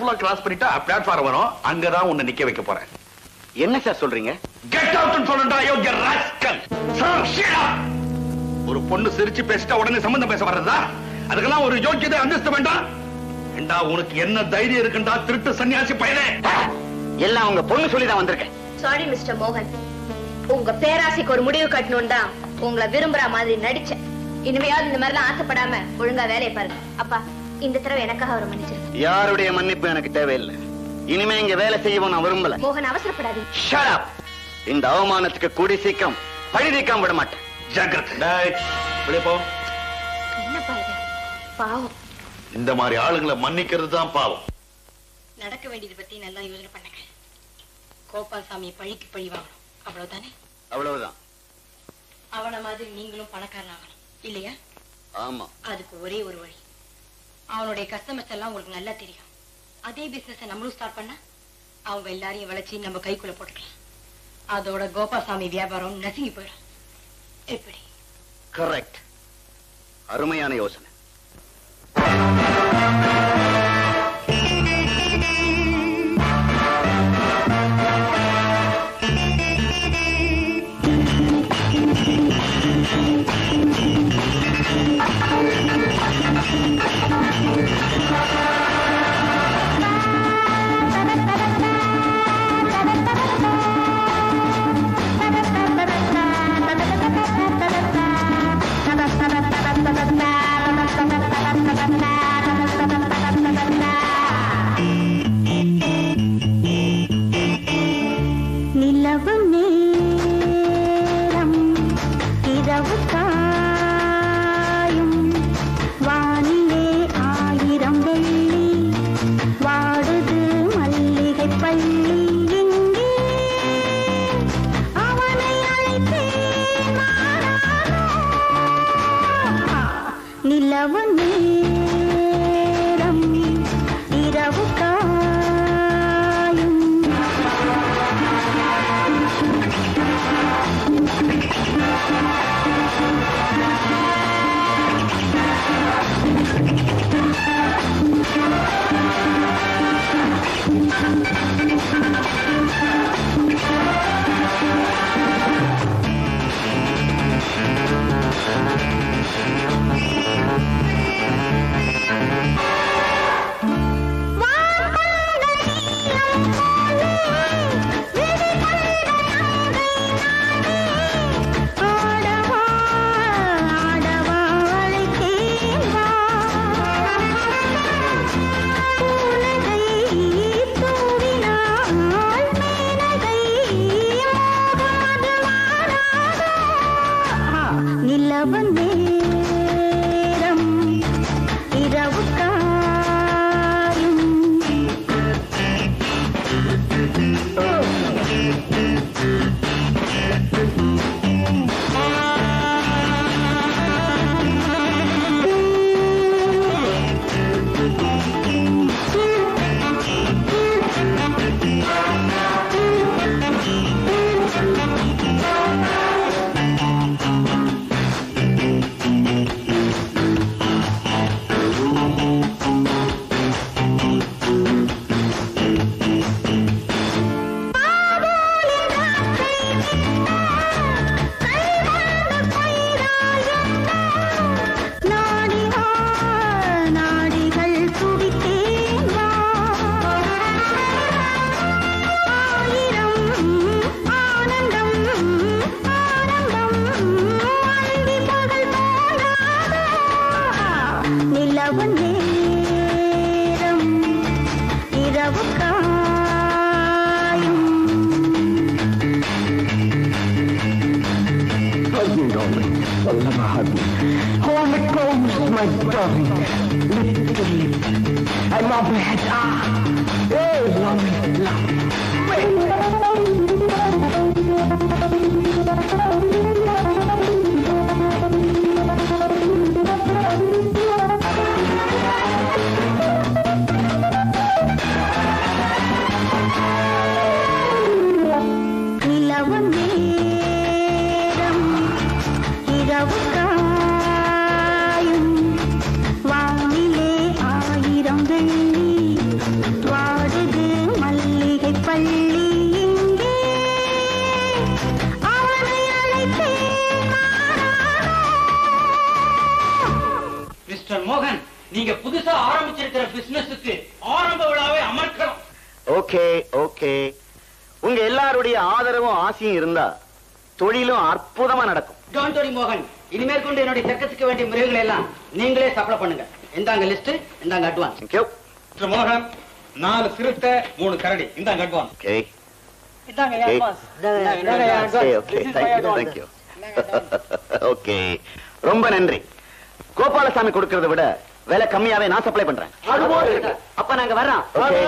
கேர்ஃபுல்லா கிராஸ் பண்ணிட்டா பிளாட்ஃபார்ம் வரும் அங்கதான் உன்னை நிக்க வைக்க போறேன் என்ன சார் சொல்றீங்க கெட் அவுட்னு சொல்றேன்டா யோகிய ராஸ்கல் சார் shut up. ஒரு பொண்ணு சிரிச்சு பேசிட்டா உடனே சம்பந்தம் பேச வர்றதா அதுக்கெல்லாம் ஒரு யோக்கியதை அந்தஸ்து வேண்டாம் ஏண்டா உனக்கு என்ன தைரியம் இருக்குண்டா திருட்டு சன்னியாசி பயலே எல்லாம் உங்க பொண்ணு சொல்லி தான் வந்திருக்கேன் சாரி மிஸ்டர் மோகன் உங்க பேராசைக்கு ஒரு முடிவு கட்டணும் தான் உங்களை விரும்புற மாதிரி நடிச்சேன் இனிமையாவது இந்த மாதிரிலாம் ஆசைப்படாம ஒழுங்கா வேலையை பாருங்க அப்பா இந்த தடவை எனக்காக ஒரு மன்னிச்சிருங்க யாருடைய மன்னிப்பு எனக்கு தேவையில்லை இனிமே இங்க வேலை செய்யவும் நான் விரும்பல மோகன் அவசரப்படாதீங்க Shut up. இந்த அவமானத்துக்கு கூடி சீக்கிரம் பழி நீக்காம விட மாட்டேன் ஜாக்கிரதை டேய், வெளிய போ என்னப்பா இது பாவம் இந்த மாதிரி ஆளுங்களை மன்னிக்கிறது தான் பாவம் நடக்க வேண்டியது பத்தி நல்லா யோசனை பண்ணுங்க கோபால் சாமியை பழிக்கு பழி வாங்கணும் அவ்வளவுதானே அவ்வளவுதான் அவன மாதிரி நீங்களும் பணக்காரன் ஆகணும் இல்லையா ஆமா அதுக்கு ஒரே ஒரு வழி அவனுடைய கஸ்டமர்ஸ் எல்லாம் உங்களுக்கு நல்லா தெரியும் அதே பிசினஸ் நம்மளும் ஸ்டார்ட் பண்ணா அவங்க எல்லாரையும் வளைச்சு நம்ம கைக்குள்ள போட்டுக்கலாம் அதோட கோபாசாமி வியாபாரம் நசுங்கி போயிடும் எப்படி கரெக்ட் அருமையான யோசனை நிலவு நேரம் இரவு காயும் வானிலே ஆயிரம் வெள்ளி வாடுது மல்லிகை பள்ளி இங்கே அவனை அழைத்தேன் மாறானோ. நிலவு நேரம் இரவு காயும் ஆடவா ஆடவா அழைத்தேன் வா உலகை தூவினாள் மேனகை மோகமது வாராதோ நிலவு நேரம் இரவு காயும் நாடிவா நாடிகள் துடித்தேன் வா ஆயிரம் ஆனந்தம் ஆனந்தம் அந்தி பகல் போலாதோ நிலவு நேரம் இரவு காயும் Hug me, darling. I'll never hug me. Hold me close, my darling. Lip to lip. I'm off my head. Ah. Hey, love, love. நிலவு நேரம் இரவு காயும் வானிலே ஆயிரம் வெள்ளி வா புதுசா ஆரம்பிச்சிருக்கிற பிசினஸுக்கு ஆரம்ப விழாவை அமர்க்கணும் ஓகே ஓகே உங்க எல்லாருடைய ஆதரவும் ஆசையும் இருந்தா தொழிலும் அற்புதமா நடக்கும் டோன்ட் வரி மோகன் இனிமேல் கொண்டு என்னுடைய சர்க்கஸுக்கு வேண்டிய மிருகங்களை எல்லாம் நீங்களே சப்ளை பண்ணுங்க இந்தாங்க லிஸ்ட் இந்தாங்க அட்வான்ஸ் தேங்க்யூ மிஸ்டர் மோகன் நாலு சிறுத்தை மூணு கரடி இந்தாங்க அட்வான்ஸ் ஓகே இந்தாங்க Okay. advance. இந்தாங்க, இந்தாங்க okay advance. Okay This is my thank you advance. Thank you okay ரொம்ப நன்றி கோபாலசாமி கொடுக்கறத விட விலை கம்மியாவே நான் சப்ளை பண்றேன் அப்ப நாங்க வர்றோம் ஓகே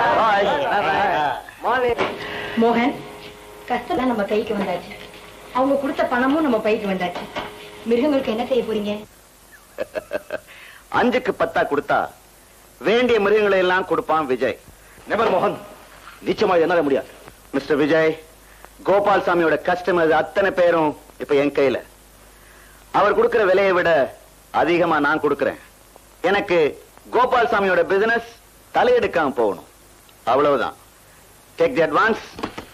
பாய் மோகன் கஷ்டம் நம்ம கைக்கு வந்தாச்சு அவங்க கொடுத்த பணமும் நம்ம பைக்கு வந்தாச்சு மிருகங்களுக்கு என்ன செய்ய போறீங்க அஞ்சுக்கு பத்தா கொடுத்தா வேண்டிய மிருகங்களை எல்லாம் கொடுப்பான் விஜய் நெவர் மோகன் நிச்சயமா என்னால முடியாது மிஸ்டர் விஜய் கோபால் சாமியோட கஸ்டமர்ஸ் அத்தனை பேரும் இப்ப என் கையில அவர் கொடுக்கிற விலையை விட அதிகமா நான் கொடுக்கிறேன் எனக்கு கோபால் சாமியோட பிசினஸ் தலையெடுக்காம போகணும் அவ்வளவுதான் டேக் தி அட்வான்ஸ்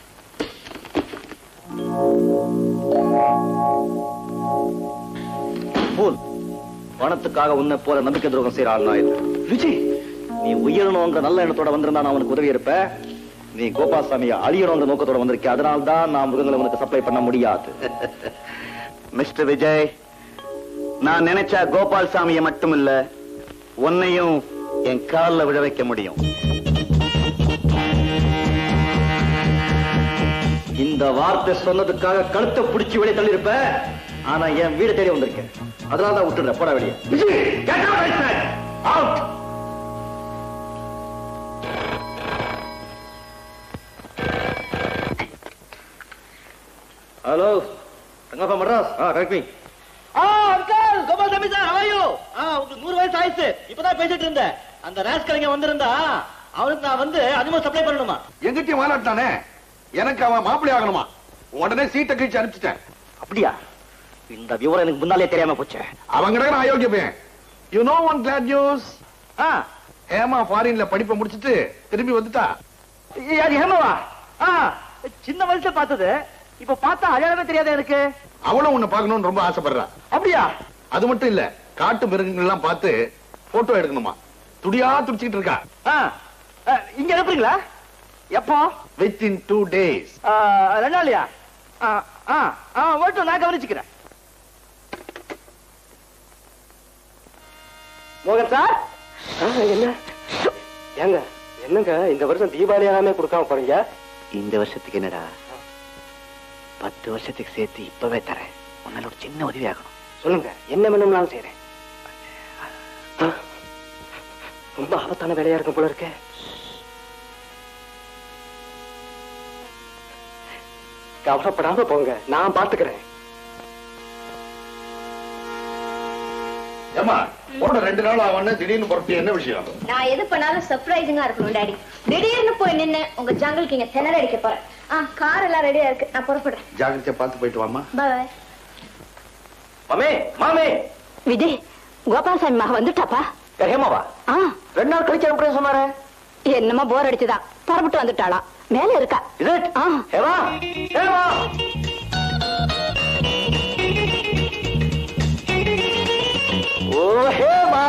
போல் பணத்துக்காக உன்னை போல நம்பிக்கை துரோகம் செய்யற ஆள் நான் இல்ல விஜய் நீ உயரணுங்கிற நல்ல எண்ணத்தோட வந்திருந்தா நான் உனக்கு உதவி இருப்பேன் நீ கோபாசாமியை அழியணுங்கிற நோக்கத்தோட வந்திருக்க அதனால தான் நான் மிருகங்களை உனக்கு சப்ளை பண்ண முடியாது மிஸ்டர் விஜய் நான் நினைச்சா கோபால் சாமியை மட்டும் இல்ல உன்னையும் என் கால்ல விழ வைக்க முடியும் இந்த வார்த்தை சொன்னதுக்காக கழுத்தை பிடிச்சி வெளியே தள்ளி இருப்ப ஆனா என் வீடு தேடி வந்திருக்கேன் அதனால தான் விட்டுடுறேன் போட வெளியே அவுட் ஹலோ தங்கப்பா மட்ராஸ் ஆ கரெக்ட் மீ ஆ அங்கிள் கோபால்சாமி சார் ஹவாயோ ஆ உங்களுக்கு நூறு வயசு ஆயிடுச்சு இப்பதான் பேசிட்டு இருந்தேன் அந்த ராஸ்கல் இங்க வந்திருந்தா அவனுக்கு நான் வந்து அதிகமா சப்ளை பண்ணணுமா எங்கிட்டயும் வாலாட்டானே எனக்கு அவன் மாப்பிள்ளை ஆகணுமா உடனே சீட்டை கழிச்சு அனுப்பிச்சிட்டேன் அப்படியா இந்த விவரம் எனக்கு முன்னாலே தெரியாம போச்சு அவங்க கிடக்குற அயோக்கிய பையன் you know one glad news Hema ஃபாரின்ல படிப்பை முடிச்சிட்டு திரும்பி வந்துட்டா அது ஹேமவா ஆ சின்ன வயசுல பார்த்தது இப்ப பார்த்தா அடையாளமே தெரியாத எனக்கு அவளும் உன்னை பார்க்கணும்னு ரொம்ப ஆசைப்படுறா அப்படியா அது மட்டும் இல்ல காட்டு மிருகங்கள் எல்லாம் பார்த்து போட்டோ எடுக்கணுமா துடியா துடிச்சிட்டு இருக்கா ஆ ஆ, இங்க அனுப்புறீங்களா எப்போ வித் இன் டூ டேஸ் ஆ, ரெண்டு நாளையா ஆ ஆ ஆ ஓட்டும் நான் கவனிச்சுக்கிறேன் மோகன் சார் என்ன ஏங்க என்னங்க இந்த வருஷம் தீபாவளி ஆகாம கொடுக்காம போறீங்க இந்த வருஷத்துக்கு என்னடா பத்து வருஷத்துக்கு சேர்த்து இப்பவே தரேன் உன்னால ஒரு சின்ன உதவி ஆகணும் சொல்லுங்க என்ன வேணும்னாலும் செய்யறேன் ஆ, ரொம்ப ஆபத்தான வேலையா இருக்கும் போல இருக்கே கவலைப்படாம போங்க நான் பாத்துக்கிறேன் ஏமா போன ரெண்டு நாள் ஆவன்னு திடீர்னு புறப்பட்டு என்ன விஷயம் நான் எது பண்ணாலும் சர்ப்ரைசிங்கா இருக்கணும் டாடி திடீர்னு போய் நின்னு உங்க ஜங்கலுக்கு இங்க திணற அடிக்க போறேன் ஆ கார் எல்லாம் ரெடியா இருக்கு நான் புறப்படுறேன் ஜாகிரதையா பார்த்து போயிட்டு வாமா பாய் மாமே மாமே விஜய் கோபாலசாமி மக வந்துட்டாப்பா ஹேமாவா ஆ ரெண்டு நாள் கழிச்சு அனுப்புறேன் சொன்னாரே என்னமா போர் அடிச்சுதான் புறப்பட்டு வந்துட்டாளாம் மேல இருக்கா இது ஆ ஹேமா ஹேமா ஓ ஹேமா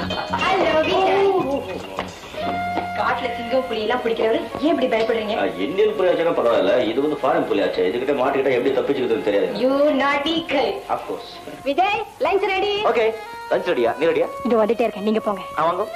காட்டுல சிங்கம் புலி எல்லாம் பிடிக்கிறவரு ஏன் இப்படி பயப்படுறீங்க இந்தியன் புலியாச்சுன்னா பரவாயில்ல இது வந்து ஃபாரின் புலியாச்சு இதுகிட்ட மாட்டிக்கிட்டா எப்படி தப்பிச்சுக்கிறதுன்னு தெரியாது you naughty girl of course Vijay lunch ready okay lunch ரெடியா நீ ரெடியா இது வந்துட்டே இருக்கேன் நீங்க போங்க வாங்க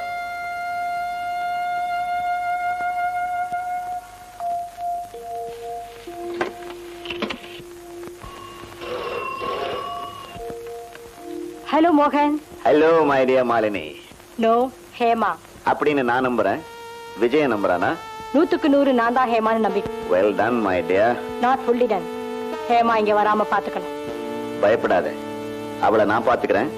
ஹலோ மோகன் hello my dear Malini no Hema அப்படின்னு நான் நம்புறேன் விஜய நம்புறானா நூத்துக்கு நூறு நான் தான் ஹேமான்னு நம்பி well done my dear not fully done Hema இங்க வராம பாத்துக்கணும் பயப்படாத அவளை நான் பாத்துக்கிறேன்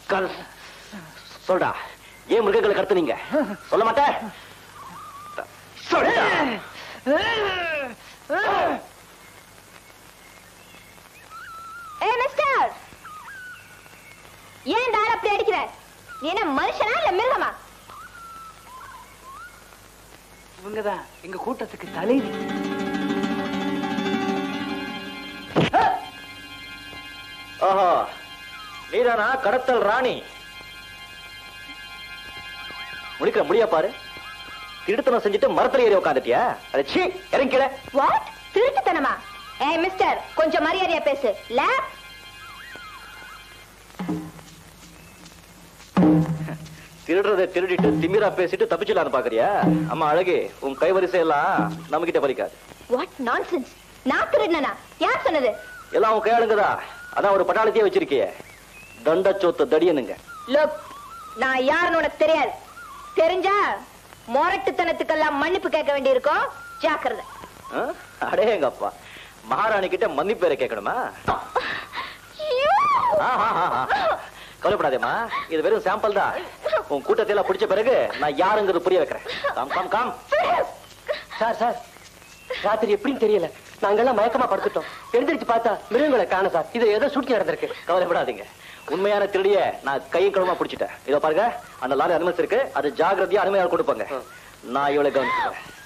ராஸ்கல் சொல்டா ஏன் மிருகங்களை கடத்துனீங்க சொல்ல மாட்டேன் சொல்டா ஏ மிஸ்டர் ஏன் இந்த ஆள் அப்படி அடிக்கிற நீ என்ன மனுஷனா இல்ல மிருகமா இவங்கதான் எங்க கூட்டத்துக்கு தலைவி ஓஹோ நீதானா கடத்தல் ராணி முடிக்கிற முடியா பாரு திருத்தனம் செஞ்சுட்டு மரத்துல ஏறி உட்காந்துட்டியா அதை சீ இறங்கிட வாட் திருட்டுத்தனமா ஏய் மிஸ்டர் கொஞ்சம் மரியாதையா பேசு ல திருடுறதை திருடிட்டு திமிரா பேசிட்டு தப்பிச்சிடலான்னு பாக்குறியா அம்மா அழகே உன் கைவரிசை எல்லாம் நம்ம கிட்ட பலிக்காது வாட் நான்சென்ஸ் நான் திருடனா யார் சொன்னது எல்லாம் உன் கையாளுங்கதா அதான் ஒரு பட்டாளத்தையே வச்சிருக்கியே தண்டச்சோத்த தடியனுங்க லுக் நான் யாருன்னு உனக்கு தெரியாது தெரிஞ்சா மொரட்டுத்தனத்துக்கெல்லாம் மன்னிப்பு கேட்க வேண்டியிருக்கும் ஜாக்கிரதை ஆ? அடேங்கப்பா மகாராணி கிட்ட மன்னிப்பு வேற கேட்கணுமா ஐயோ! ஆஹாஹாஹா. கவலைப்படாதேம்மா இது வெறும் சாம்பிள் தான் உன் கூட்டத்தை எல்லாம் பிடிச்ச பிறகு நான் யாருங்கிறது புரிய வைக்கிறேன் calm calm calm sir sir ராத்திரி எப்படின்னு தெரியல நாங்கெல்லாம் மயக்கமா படுத்துட்டோம் எழுந்திருச்சு பார்த்தா மிருகங்களை காண சார் இது ஏதோ சுட்டி நடந்திருக்கு கவலைப்படாதீங்க உண்மையான திருடிய நான் கையும் கழுவமா பிடிச்சிட்டேன் இதோ பாருங்க அந்த லாரி அனுமதி இருக்கு அது ஜாகிரதையா அனுமையால் கொடுப்பாங்க நான் இவளை கவனிச்சுக்கிறேன்